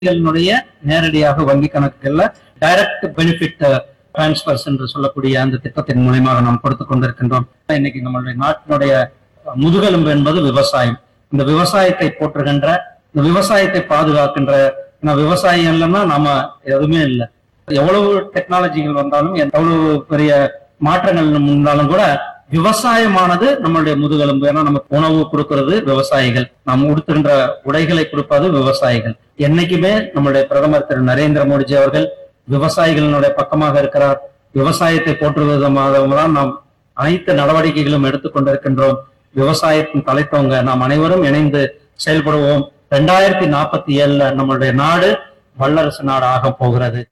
விவசாயிகளினுடைய நேரடியாக வங்கி கணக்குகள்ல direct benefit transfers என்று சொல்லக்கூடிய அந்த திட்டத்தின் மூலியமாக நாம் கொடுத்து கொண்டிருக்கின்றோம் இன்னைக்கு நம்மளுடைய நாட்டினுடைய முதுகெலும்பு என்பது விவசாயம் இந்த விவசாயத்தை போற்றுகின்ற இந்த விவசாயத்தை பாதுகாக்கின்ற இந்த விவசாயம் இல்லைன்னா நாம எதுவுமே இல்லை எவ்வளவு டெக்னாலஜிகள் வந்தாலும் எவ்வளவு பெரிய மாற்றங்கள் இருந்தாலும் கூட விவசாயமானது நம்மளுடைய முதுகெலும்பு ஏன்னா நமக்கு உணவு கொடுக்கிறது விவசாயிகள் நாம் உடுத்துகின்ற உடைகளை கொடுப்பது விவசாயிகள் என்னைக்குமே நம்மளுடைய பிரதமர் திரு நரேந்திர மோடிஜி அவர்கள் விவசாயிகளினுடைய பக்கமாக இருக்கிறார் விவசாயத்தை போற்றுவது விதமாக தான் நாம் அனைத்து நடவடிக்கைகளும் எடுத்துக்கொண்டிருக்கின்றோம் விவசாயத்தின் தலைத்தவங்க நாம் அனைவரும் இணைந்து செயல்படுவோம் ரெண்டாயிரத்தி நாற்பத்தி ஏழுல நம்மளுடைய நாடு வல்லரசு நாடு ஆக போகிறது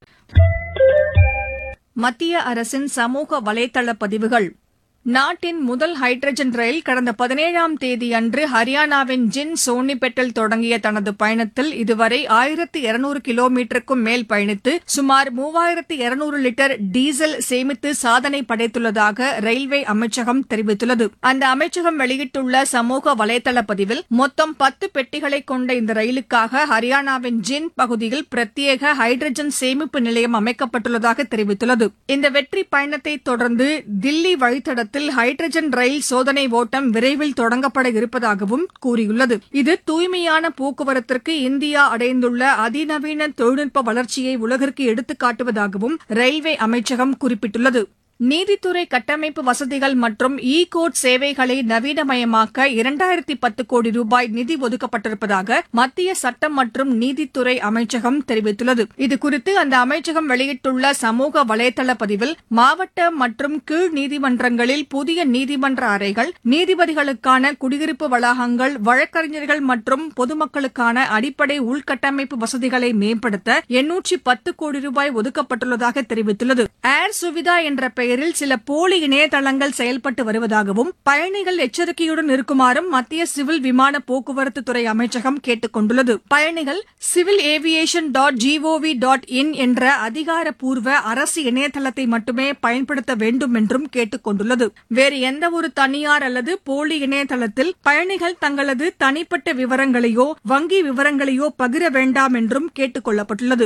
மத்திய அரசின் சமூக வலைதள பதிவுகள் நாட்டின் முதல் ஹைட்ரஜன் ரயில் கடந்த பதினேழாம் தேதி அன்று ஹரியானாவின் ஜின் சோனிபெட்டில் தொடங்கிய தனது பயணத்தில் இதுவரை ஆயிரத்து இருநூறு கிலோமீட்டருக்கும் மேல் பயணித்து சுமார் மூவாயிரத்து இருநூறு லிட்டர் டீசல் சேமித்து சாதனை படைத்துள்ளதாக ரயில்வே அமைச்சகம் தெரிவித்துள்ளது அந்த அமைச்சகம் வெளியிட்டுள்ள சமூக வலைதள பதிவில் மொத்தம் பத்து பெட்டிகளை கொண்ட இந்த ரயிலுக்காக ஹரியானாவின் ஜின் பகுதியில் பிரத்யேக ஹைட்ரஜன் சேமிப்பு நிலையம் அமைக்கப்பட்டுள்ளதாக தெரிவித்துள்ளது இந்த வெற்றி பயணத்தை தொடர்ந்து தில்லி வழித்தடத்தில் ஹைட்ரஜன் ரயில் சோதனை ஓட்டம் விரைவில் தொடங்கப்பட இருப்பதாகவும் கூறியுள்ளது இது தூய்மையான போக்குவரத்திற்கு இந்தியா அடைந்துள்ள அதிநவீன தொழில்நுட்ப வளர்ச்சியை உலகிற்கு எடுத்துக் காட்டுவதாகவும் ரயில்வே அமைச்சகம் குறிப்பிட்டுள்ளது நீதித்துறை கட்டமைப்பு வசதிகள் மற்றும் இ கோர்ட் சேவைகளை நவீனமயமாக்க இரண்டாயிரத்தி பத்து கோடி ரூபாய் நிதி ஒதுக்கப்பட்டிருப்பதாக மத்திய சட்டம் மற்றும் நீதித்துறை அமைச்சகம் தெரிவித்துள்ளது இதுகுறித்து அந்த அமைச்சகம் வெளியிட்டுள்ள சமூக வலைதள பதிவில் மாவட்ட மற்றும் கீழ் நீதிமன்றங்களில் புதிய நீதிமன்ற அறைகள் நீதிபதிகளுக்கான குடியிருப்பு வளாகங்கள் வழக்கறிஞர்கள் மற்றும் பொதுமக்களுக்கான அடிப்படை உள்கட்டமைப்பு வசதிகளை மேம்படுத்த எண்ணூற்றி பத்து கோடி ரூபாய் ஒதுக்கப்பட்டுள்ளதாக தெரிவித்துள்ளது ஏர் சுவிதா என்ற பெயரில் சில போலி இணையதளங்கள் செயல்பட்டு வருவதாகவும் பயணிகள் எச்சரிக்கையுடன் இருக்குமாறும் மத்திய சிவில் விமான போக்குவரத்து துறை அமைச்சகம் கேட்டுக் கொண்டுள்ளது பயணிகள் civil aviation dot GOV dot in என்ற அதிகாரப்பூர்வ அரசு இணையதளத்தை மட்டுமே பயன்படுத்த வேண்டும் என்றும் கேட்டுக் கொண்டுள்ளது வேறு எந்த ஒரு தனியார் அல்லது போலி இணையதளத்தில் பயணிகள் தங்களது தனிப்பட்ட விவரங்களையோ வங்கி விவரங்களையோ பகிர வேண்டாம் என்றும் கேட்டுக் கொள்ளப்பட்டுள்ளது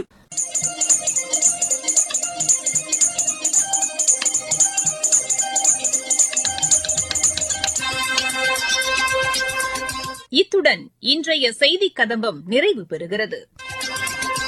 இத்துடன் இன்றைய செய்திக் கதம்பம் நிறைவு பெறுகிறது